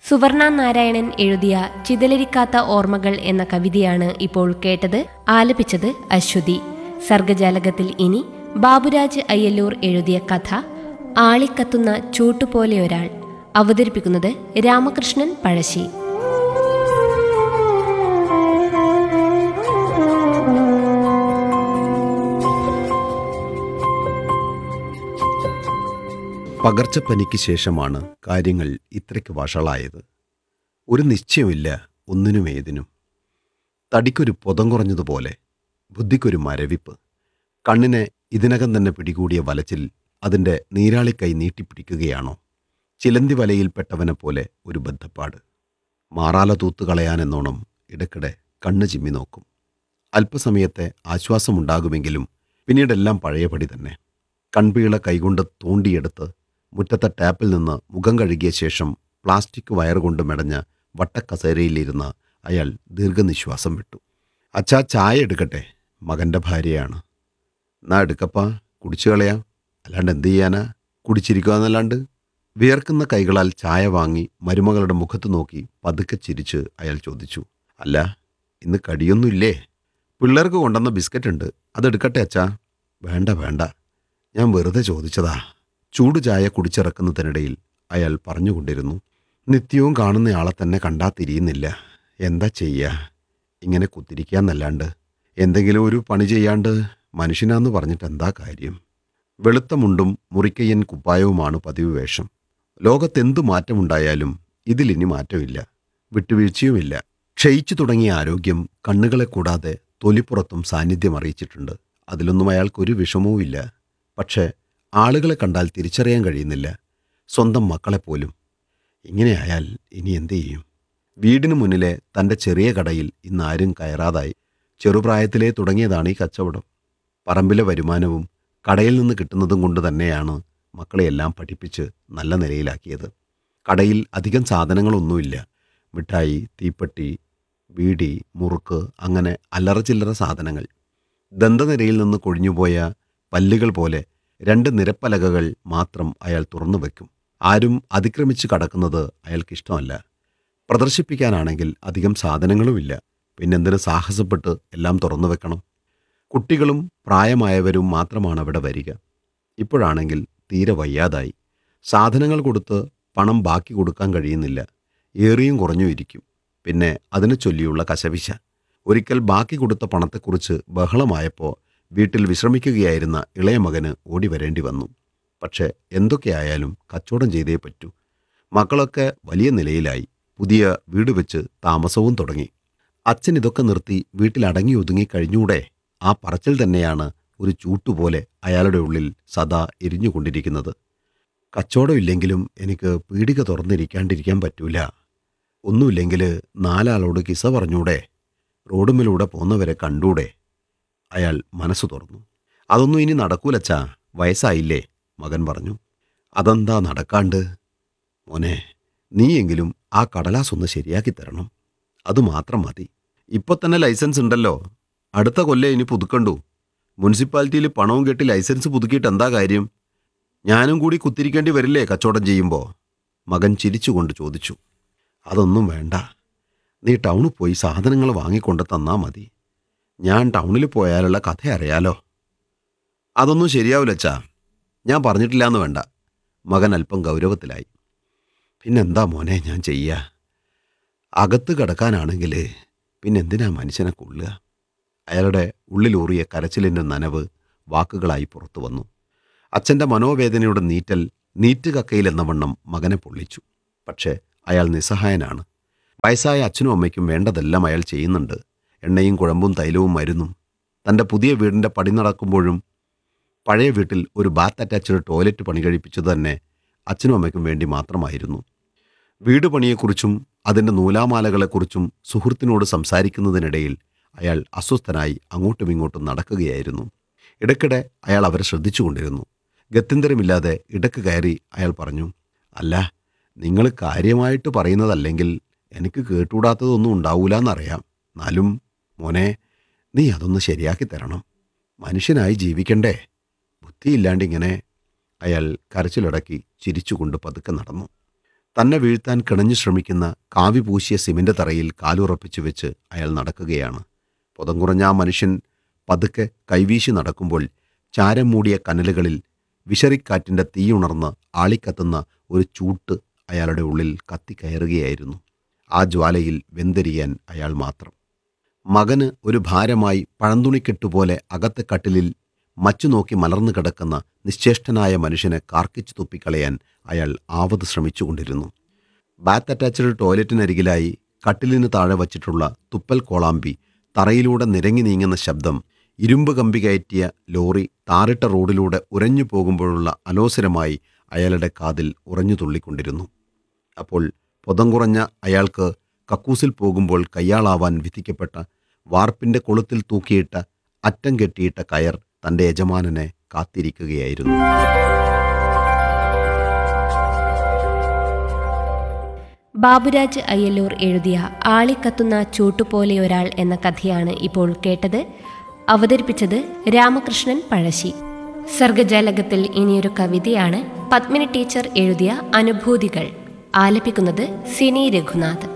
സുവർണ നാരായണൻ എഴുതിയ ചിതലരിക്കാത്ത ഓർമ്മകൾ എന്ന കവിതയാണ് ഇപ്പോൾ കേട്ടത് ആലപിച്ചത് അശ്വതി സർഗജാലകത്തിൽ ഇനി ബാബുരാജ് അയ്യല്ലൂർ എഴുതിയ കഥ ആളിക്കത്തുന്ന ചൂട്ടുപോലെ ഒരാൾ അവതരിപ്പിക്കുന്നത് രാമകൃഷ്ണൻ പഴശ്ശി പകർച്ചപ്പനിക്ക് ശേഷമാണ് കാര്യങ്ങൾ ഇത്രയ്ക്ക് വഷളായത് ഒരു നിശ്ചയമില്ല ഒന്നിനും ഏതിനും തടിക്കൊരു പുതം കുറഞ്ഞതുപോലെ ബുദ്ധിക്കൊരു മരവിപ്പ് കണ്ണിനെ ഇതിനകം തന്നെ പിടികൂടിയ വലച്ചിൽ അതിൻ്റെ നീരാളിക്കൈ നീട്ടിപ്പിടിക്കുകയാണോ ചിലന്തി വലയിൽപ്പെട്ടവനെ പോലെ ഒരു ബദ്ധപ്പാട് മാറാല തൂത്തു കളയാനെന്നോണം ഇടയ്ക്കിടെ കണ്ണ് ചിമ്മി നോക്കും അല്പസമയത്തെ ആശ്വാസമുണ്ടാകുമെങ്കിലും പിന്നീടെല്ലാം പഴയപടി തന്നെ കൺപീള കൈകൊണ്ട് തോണ്ടിയെടുത്ത് മുറ്റത്തെ ടാപ്പിൽ നിന്ന് മുഖം കഴുകിയ ശേഷം പ്ലാസ്റ്റിക് വയറുകൊണ്ട് മെടഞ്ഞ വട്ടക്കസേരയിലിരുന്ന അയാൾ ദീർഘനിശ്വാസം വിട്ടു അച്ഛാ ചായ എടുക്കട്ടെ മകൻ്റെ ഭാര്യയാണ് എന്നാ എടുക്കപ്പാ കുടിച്ചു കളയാം അല്ലാണ്ട് എന്ത് ചെയ്യാനാ കുടിച്ചിരിക്കുക എന്നല്ലാണ്ട് വിയർക്കുന്ന കൈകളാൽ ചായ വാങ്ങി മരുമകളുടെ മുഖത്ത് നോക്കി പതുക്കെ ചിരിച്ച് അയാൾ ചോദിച്ചു അല്ല ഇന്ന് കടിയൊന്നുമില്ലേ പിള്ളേർക്ക് കൊണ്ടുവന്ന ബിസ്ക്കറ്റ് ഉണ്ട് അതെടുക്കട്ടെ അച്ഛാ വേണ്ട വേണ്ട ഞാൻ വെറുതെ ചോദിച്ചതാ ചൂട് ചായ കുടിച്ചിറക്കുന്നതിനിടയിൽ അയാൾ പറഞ്ഞുകൊണ്ടിരുന്നു നിത്യവും കാണുന്നയാളെ തന്നെ കണ്ടാ തിരിയുന്നില്ല എന്താ ചെയ്യുക ഇങ്ങനെ കുത്തിരിക്കാന്നല്ലാണ്ട് എന്തെങ്കിലും ഒരു പണി ചെയ്യാണ്ട് മനുഷ്യനാന്ന് പറഞ്ഞിട്ട് എന്താ കാര്യം വെളുത്ത മുണ്ടും മുറിക്കയ്യൻ കുപ്പായവുമാണ് പതിവ് വേഷം ലോകത്തെന്തു മാറ്റമുണ്ടായാലും ഇതിലിനി മാറ്റമില്ല വിട്ടുവീഴ്ചയുമില്ല ക്ഷയിച്ചു തുടങ്ങിയ ആരോഗ്യം കണ്ണുകളെ കൂടാതെ തൊലിപ്പുറത്തും സാന്നിധ്യം അറിയിച്ചിട്ടുണ്ട് അതിലൊന്നും അയാൾക്കൊരു വിഷമവുമില്ല പക്ഷേ ആളുകളെ കണ്ടാൽ തിരിച്ചറിയാൻ കഴിയുന്നില്ല സ്വന്തം മക്കളെപ്പോലും ഇങ്ങനെയായാൽ ഇനി എന്തു ചെയ്യും വീടിന് മുന്നിലെ തൻ്റെ ചെറിയ കടയിൽ ഇന്ന് ആരും കയറാതായി ചെറുപ്രായത്തിലേ തുടങ്ങിയതാണ് ഈ കച്ചവടം പറമ്പിലെ വരുമാനവും കടയിൽ നിന്ന് കിട്ടുന്നതും കൊണ്ട് തന്നെയാണ് മക്കളെയെല്ലാം പഠിപ്പിച്ച് നല്ല നിലയിലാക്കിയത് കടയിൽ അധികം സാധനങ്ങളൊന്നുമില്ല മിഠായി തീപ്പെട്ടി ബീഡി മുറുക്ക് അങ്ങനെ അല്ലറ ചില്ലറ സാധനങ്ങൾ ദന്തനിരയിൽ നിന്ന് കൊഴിഞ്ഞുപോയ പല്ലുകൾ പോലെ രണ്ട് നിരപ്പലകകൾ മാത്രം അയാൾ തുറന്നു വയ്ക്കും ആരും അതിക്രമിച്ച് കടക്കുന്നത് അയാൾക്കിഷ്ടമല്ല പ്രദർശിപ്പിക്കാനാണെങ്കിൽ അധികം സാധനങ്ങളുമില്ല പിന്നെന്തിന് സാഹസപ്പെട്ട് എല്ലാം തുറന്നു വെക്കണം കുട്ടികളും പ്രായമായവരും മാത്രമാണ് അവിടെ വരിക ഇപ്പോഴാണെങ്കിൽ തീരെ വയ്യാതായി സാധനങ്ങൾ കൊടുത്ത് പണം ബാക്കി കൊടുക്കാൻ കഴിയുന്നില്ല ഏറിയും കുറഞ്ഞു ഇരിക്കും പിന്നെ അതിനെ ചൊല്ലിയുള്ള കശവിശ ഒരിക്കൽ ബാക്കി കൊടുത്ത പണത്തെക്കുറിച്ച് ബഹളമായപ്പോൾ വീട്ടിൽ വിശ്രമിക്കുകയായിരുന്ന ഇളയ മകന് ഓടി വരേണ്ടി വന്നു പക്ഷേ എന്തൊക്കെയായാലും കച്ചവടം ചെയ്തേ പറ്റൂ മക്കളൊക്കെ വലിയ നിലയിലായി പുതിയ വീട് വെച്ച് താമസവും തുടങ്ങി അച്ഛൻ ഇതൊക്കെ നിർത്തി വീട്ടിൽ അടങ്ങി ഒതുങ്ങി കഴിഞ്ഞൂടെ ആ പറച്ചിൽ തന്നെയാണ് ഒരു ചൂട്ടുപോലെ അയാളുടെ ഉള്ളിൽ സദാ എരിഞ്ഞുകൊണ്ടിരിക്കുന്നത് കച്ചവടമില്ലെങ്കിലും എനിക്ക് പീടിക തുറന്നിരിക്കാണ്ടിരിക്കാൻ പറ്റൂല ഒന്നുമില്ലെങ്കിൽ നാലാളോട് കിസ പറഞ്ഞൂടെ റോഡുമിലൂടെ പോന്നവരെ കണ്ടൂടെ അയാൾ മനസ്സ് തുറന്നു അതൊന്നും ഇനി നടക്കൂലച്ചാ വയസ്സായില്ലേ മകൻ പറഞ്ഞു അതെന്താ നടക്കാണ്ട് മോനെ നീയെങ്കിലും ആ കടലാസ് ഒന്ന് ശരിയാക്കി തരണം അതുമാത്രം മതി ഇപ്പൊ തന്നെ ലൈസൻസ് ഉണ്ടല്ലോ അടുത്ത കൊല്ലം ഇനി പുതുക്കണ്ടു മുനിസിപ്പാലിറ്റിയിൽ പണവും കെട്ടി ലൈസൻസ് പുതുക്കിയിട്ട് എന്താ കാര്യം ഞാനും കൂടി കുത്തിരിക്കേണ്ടി വരില്ലേ കച്ചവടം ചെയ്യുമ്പോൾ മകൻ ചിരിച്ചുകൊണ്ട് ചോദിച്ചു അതൊന്നും വേണ്ട നീ ടൗണിൽ പോയി സാധനങ്ങൾ വാങ്ങിക്കൊണ്ട് തന്നാ മതി ഞാൻ ടൗണിൽ പോയാലുള്ള കഥ അറിയാലോ അതൊന്നും ശരിയാവില്ലച്ചാ ഞാൻ പറഞ്ഞിട്ടില്ലാന്ന് വേണ്ട മകൻ അല്പം ഗൗരവത്തിലായി പിന്നെന്താ മോനെ ഞാൻ ചെയ്യുക അകത്ത് കിടക്കാനാണെങ്കിൽ പിന്നെന്തിനാ മനുഷ്യനെ കൊള്ളുക അയാളുടെ ഉള്ളിലൂറിയ കരച്ചിലിൻ്റെ നനവ് വാക്കുകളായി പുറത്തു വന്നു അച്ഛൻ്റെ മനോവേദനയുടെ നീറ്റൽ നീറ്റുകക്കയിലെന്ന വണ്ണം മകനെ പൊള്ളിച്ചു പക്ഷേ അയാൾ നിസ്സഹായനാണ് വയസ്സായ അച്ഛനും അമ്മയ്ക്കും വേണ്ടതെല്ലാം അയാൾ ചെയ്യുന്നുണ്ട് എണ്ണയും കുഴമ്പും തൈലവും മരുന്നും തൻ്റെ പുതിയ വീടിൻ്റെ പടി നടക്കുമ്പോഴും പഴയ വീട്ടിൽ ഒരു ബാത്ത് അറ്റാച്ച്ഡ് ടോയ്ലറ്റ് പണി കഴിപ്പിച്ചത് തന്നെ അച്ഛനും അമ്മയ്ക്കും വേണ്ടി മാത്രമായിരുന്നു വീട് പണിയെക്കുറിച്ചും അതിൻ്റെ നൂലാമാലകളെക്കുറിച്ചും സുഹൃത്തിനോട് സംസാരിക്കുന്നതിനിടയിൽ അയാൾ അസ്വസ്ഥനായി അങ്ങോട്ടും ഇങ്ങോട്ടും നടക്കുകയായിരുന്നു ഇടയ്ക്കിടെ അയാൾ അവരെ ശ്രദ്ധിച്ചുകൊണ്ടിരുന്നു ഗത്യന്തരമില്ലാതെ ഇടക്ക് കയറി അയാൾ പറഞ്ഞു അല്ല നിങ്ങൾ കാര്യമായിട്ട് പറയുന്നതല്ലെങ്കിൽ എനിക്ക് കേട്ടുകൂടാത്തതൊന്നും ഉണ്ടാവൂലെന്നറിയാം എന്നാലും മോനെ നീ അതൊന്ന് ശരിയാക്കി തരണം മനുഷ്യനായി ജീവിക്കണ്ടേ ബുദ്ധിയില്ലാണ്ടിങ്ങനെ അയാൾ കരച്ചിലടക്കി ചിരിച്ചുകൊണ്ട് പതുക്കെ നടന്നു തന്നെ വീഴ്ത്താൻ കിണഞ്ഞു ശ്രമിക്കുന്ന കാവി പൂശിയ സിമന്റ് തറയിൽ കാലുറപ്പിച്ചു വെച്ച് അയാൾ നടക്കുകയാണ് പുതം കുറഞ്ഞ ആ മനുഷ്യൻ പതുക്കെ കൈവീശി നടക്കുമ്പോൾ ചാരം മൂടിയ കനലുകളിൽ വിശറിക്കാറ്റിൻ്റെ തീയുണർന്ന് ആളിക്കത്തുന്ന ഒരു ചൂട്ട് അയാളുടെ ഉള്ളിൽ കത്തിക്കയറുകയായിരുന്നു ആ ജ്വാലയിൽ വെന്തെരിയാൻ അയാൾ മാത്രം മകന് ഒരു ഭാരമായി പഴന്തുണിക്കെട്ടുപോലെ അകത്തെ കട്ടിലിൽ മച്ചു നോക്കി മലർന്നു കിടക്കുന്ന നിശ്ചേഷ്ടനായ മനുഷ്യനെ കാർക്കിച്ചു തുപ്പിക്കളയാൻ അയാൾ ആവത് ശ്രമിച്ചുകൊണ്ടിരുന്നു ബാത്ത് അറ്റാച്ച്ഡ് ടോയ്ലറ്റിനരികിലായി കട്ടിലിന് താഴെ വച്ചിട്ടുള്ള തുപ്പൽ കോളാമ്പി തറയിലൂടെ നിരങ്ങി നീങ്ങുന്ന ശബ്ദം ഇരുമ്പ് കമ്പി കയറ്റിയ ലോറി താറിട്ട റോഡിലൂടെ ഉരഞ്ഞു പോകുമ്പോഴുള്ള അലോസരമായി അയാളുടെ കാതിൽ ഉറഞ്ഞു തുള്ളിക്കൊണ്ടിരുന്നു അപ്പോൾ പൊതം കുറഞ്ഞ അയാൾക്ക് കക്കൂസിൽ പോകുമ്പോൾ കയ്യാളാവാൻ വിധിക്കപ്പെട്ട വാർപ്പിന്റെ കൊളുത്തിൽ തൂക്കിയിട്ട അറ്റം കെട്ടിയിട്ട കയർ തന്റെ യജമാനനെ കാത്തിരിക്കുകയായിരുന്നു ബാബുരാജ് അയ്യല്ലൂർ എഴുതിയ ആളിക്കത്തുന്ന ചൂട്ടുപോലെയൊരാൾ എന്ന കഥയാണ് ഇപ്പോൾ കേട്ടത് അവതരിപ്പിച്ചത് രാമകൃഷ്ണൻ പഴശ്ശി സർഗജാലകത്തിൽ ഇനിയൊരു കവിതയാണ് പത്മിനി ടീച്ചർ എഴുതിയ അനുഭൂതികൾ ആലപിക്കുന്നത് സിനി രഘുനാഥ്